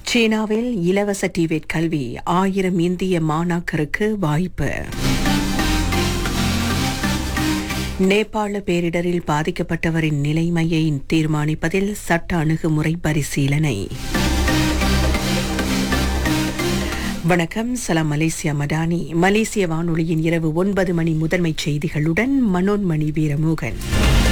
சீனாவில் இலவச டிவேட் கல்வி ஆயிரம் இந்திய மாணாக்கருக்கு வாய்ப்பு நேபாள பேரிடரில் பாதிக்கப்பட்டவரின் நிலைமையை தீர்மானிப்பதில் சட்ட அணுகுமுறை பரிசீலனை வணக்கம் சலாம் மலேசியா மடானி மலேசிய வானொலியின் இரவு ஒன்பது மணி முதன்மைச் செய்திகளுடன் மனோன்மணி வீரமோகன்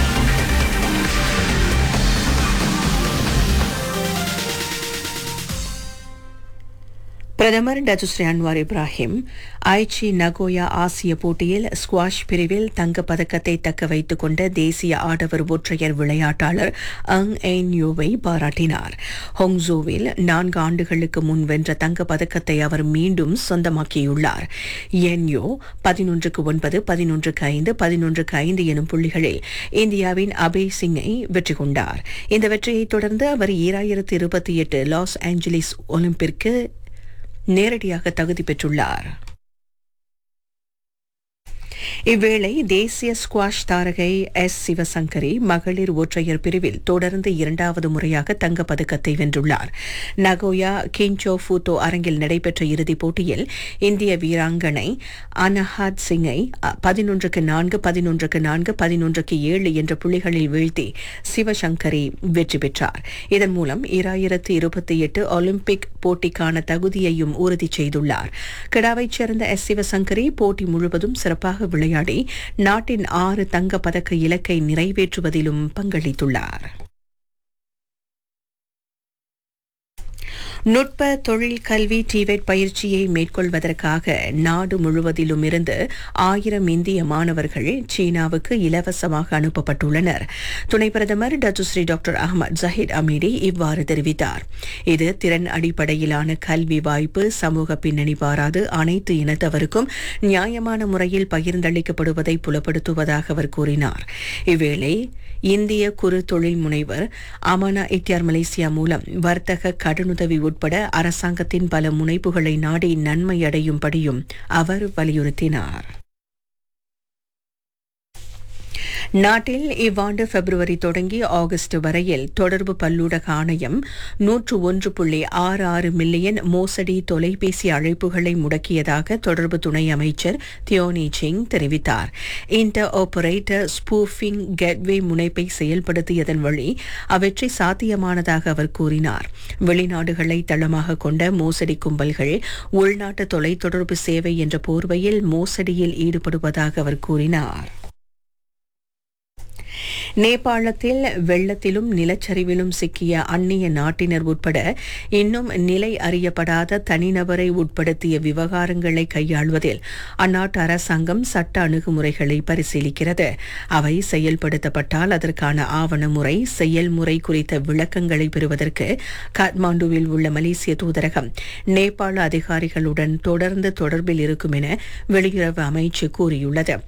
பிரதமர் Datuk Seri Anwar Ibrahim Aichi Nagoya ஆசிய போட்டியில் ஸ்குவாஷ் பிரிவில் தங்கப் பதக்கத்தை தக்க வைத்துக் கொண்ட தேசிய ஆடவர் ஒற்றையர் விளையாட்டாளர் அங் என் யூவை பாராட்டினார் ஹொங்சோவில் நான்கு ஆண்டுகளுக்கு முன் வென்ற தங்கப் பதக்கத்தை அவர் மீண்டும் சொந்தமாக்கியுள்ளார் என்யோ பதினொன்றுக்கு ஒன்பது பதினொன்றுக்கு ஐந்து பதினொன்றுக்கு ஐந்து எனும் புள்ளிகளில் இந்தியாவின் அபய் சிங்கை வெற்றி கொண்டார் இந்த வெற்றியைத் தொடர்ந்து அவர் ஈராயிரத்து இருபத்தி எட்டு லாஸ் ஏஞ்சலிஸ் ஒலிம்பிற்கு நேரடியாக தகுதி பெற்றுள்ளார் இவ்வேளை தேசிய ஸ்குவாஷ் தாரகை எஸ் சிவசங்கரி மகளிர் ஒற்றையர் பிரிவில் தொடர்ந்து இரண்டாவது முறையாக தங்கப் பதக்கத்தை வென்றுள்ளார் நகோயா கின்சோ ஃபூத்தோ அரங்கில் நடைபெற்ற இறுதிப் போட்டியில் இந்திய வீராங்கனை அனஹாத் சிங்கை பதினொன்றுக்கு நான்கு பதினொன்றுக்கு நான்கு பதினொன்றுக்கு ஏழு என்ற புள்ளிகளில் வீழ்த்தி சிவசங்கரி வெற்றி பெற்றார் இதன் மூலம் இராயிரத்து இருபத்தி எட்டு ஒலிம்பிக் போட்டிக்கான தகுதியையும் உறுதி செய்துள்ளார் கிடாவைச் சேர்ந்த எஸ் சிவசங்கரி போட்டி முழுவதும் சிறப்பாக விளையாடி நாட்டின் ஆறு தங்க பதக்க இலக்கை நிறைவேற்றுவதிலும் பங்களித்துள்ளார் நுட்ப தொழில் கல்வி டிவெட் பயிற்சியை மேற்கொள்வதற்காக நாடு முழுவதிலும் இருந்து ஆயிரம் இந்திய மாணவர்கள் சீனாவுக்கு இலவசமாக அனுப்பப்பட்டுள்ளனர் துணை பிரதமர் Datuk Seri doctor Ahmad Zahid Hamidi இவ்வாறு தெரிவித்தார் இது திறன் அடிப்படையிலான கல்வி வாய்ப்பு சமூக பின்னணி பாராது அனைத்து இனத்தவருக்கும் நியாயமான முறையில் பகிர்ந்தளிக்கப்படுவதை புலப்படுத்துவதாக அவர் கூறினார் இவ்வேளை இந்திய குறு தொழில் முனைவர் அமானா இத்தியார் மலேசியா மூலம் வர்த்தக கடனுதவி உட்பட அரசாங்கத்தின் பல முனைப்புகளை நாடி நன்மை அடையும்படியும் அவர் வலியுறுத்தினார் நாட்டில் இவ்வாண்டு பிப்ரவரி தொடங்கி ஆகஸ்ட் வரையில் தொடர்பு பல்லூடக ஆணையம் நூற்று ஒன்று புள்ளி ஆறு ஆறு மில்லியன் மோசடி தொலைபேசி அழைப்புகளை முடக்கியதாக தொடர்பு துணை அமைச்சர் தியோனி சிங் தெரிவித்தார் இன்டர் ஆபரேட்டர் ஸ்பூஃபிங் கெட்வே முனைப்பை செயல்படுத்தியதன் வழி அவ்வெற்றி சாத்தியமானதாக அவர் கூறினார் வெளிநாடுகளை தளமாக கொண்ட மோசடி கும்பல்கள் உள்நாட்டு தொலைத்தொடர்பு சேவை என்ற போர்வையில் மோசடியில் ஈடுபடுவதாக அவர் கூறினார் நேபாளத்தில் வெள்ளத்திலும் நிலச்சரிவிலும் சிக்கிய அந்நிய நாட்டினர் உட்பட இன்னும் நிலை அறியப்படாத தனிநபரை உட்படுத்திய விவகாரங்களை கையாள்வதில் அந்நாட்டு அரசாங்கம் சட்ட அணுகுமுறைகளை பரிசீலிக்கிறது அவை செயல்படுத்தப்பட்டால் அதற்கான ஆவண முறை செயல்முறை குறித்த விளக்கங்களை பெறுவதற்கு காட்மாண்டுவில் உள்ள மலேசிய தூதரகம் நேபாள அதிகாரிகளுடன் தொடர்ந்து தொடர்பில் இருக்கும் என வெளியுறவு அமைச்சு கூறியுள்ளது